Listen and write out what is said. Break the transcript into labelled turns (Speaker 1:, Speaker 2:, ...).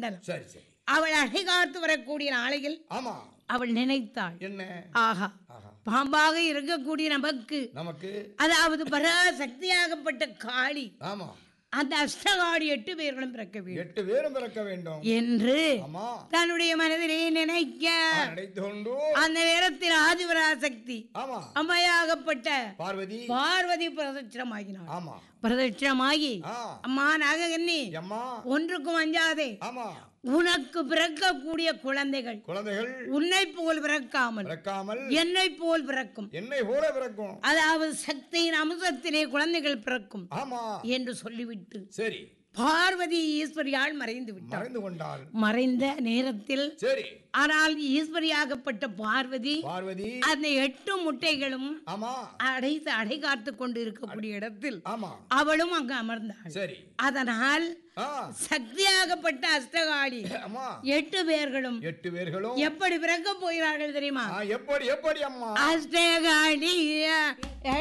Speaker 1: மண்டலம்
Speaker 2: சரி சரி
Speaker 1: அவள் அடைகாத்து வரக்கூடிய நாளையில்
Speaker 2: ஆமா
Speaker 1: அவள் நினைத்தாள்
Speaker 2: என்ன
Speaker 1: ஆஹா
Speaker 2: ஆஹா
Speaker 1: பாம்பாக இருக்கக்கூடிய நமக்கு
Speaker 2: நமக்கு
Speaker 1: அதாவது பராசக்தியாகப்பட்ட காளி
Speaker 2: ஆமா
Speaker 1: அந்த அஷ்டகாடி எட்டு பேர்களும் பிறக்க வேண்டும்
Speaker 2: எட்டு பேரும் பிறக்க வேண்டும்
Speaker 1: என்று
Speaker 2: ஆமா
Speaker 1: தன்னுடைய மனதிலே நினைக்க
Speaker 2: நினைத்து கொண்டு
Speaker 1: அந்த நேரத்தில் ஆதிபராசக்தி
Speaker 2: ஆமா
Speaker 1: அம்மையாகப்பட்ட
Speaker 2: பார்வதி
Speaker 1: பார்வதி பிரதட்சணமாகினாள்
Speaker 2: ஆமா
Speaker 1: பிரதட்சணமாகி
Speaker 2: ஆ
Speaker 1: அம்மா நாககன்னி
Speaker 2: அம்மா
Speaker 1: ஒன்றுக்கும் அஞ்சாதே
Speaker 2: ஆமா
Speaker 1: உனக்கு பிறக்கக்கூடிய குழந்தைகள்
Speaker 2: குழந்தைகள்
Speaker 1: உன்னை போல் பிறக்காமல்
Speaker 2: பிறக்காமல்
Speaker 1: என்னை போல் பிறக்கும்
Speaker 2: என்னை போல பிறக்கும்
Speaker 1: அதாவது சக்தியின் அம்சத்திலே குழந்தைகள் பிறக்கும்
Speaker 2: ஆமா
Speaker 1: என்று சொல்லிவிட்டு
Speaker 2: சரி
Speaker 1: பார்வதி ஈஸ்வரியால் மறைந்து விட்டார்
Speaker 2: மறைந்து கொண்டாள்
Speaker 1: மறைந்த நேரத்தில்
Speaker 2: சரி
Speaker 1: ஆனால் ஈஸ்வரியாகப்பட்ட பார்வதி
Speaker 2: பார்வதி
Speaker 1: அந்த எட்டு முட்டைகளும்
Speaker 2: ஆமா
Speaker 1: அடைத்து அடை காத்து கொண்டு இருக்கக்கூடிய இடத்தில்
Speaker 2: ஆமா
Speaker 1: அவளும் அங்கு அமர்ந்தாள்
Speaker 2: சரி
Speaker 1: அதனால்
Speaker 2: ஆ
Speaker 1: சக்தியாகப்பட்ட அஷ்டகாளி
Speaker 2: அம்மா
Speaker 1: எட்டு பேர்களும்
Speaker 2: எட்டு பேர்களும்
Speaker 1: எப்படி பிறக்க போகிறார்கள் தெரியுமா
Speaker 2: ஆ, எப்படி எப்படி அம்மா
Speaker 1: அஷ்டகாளி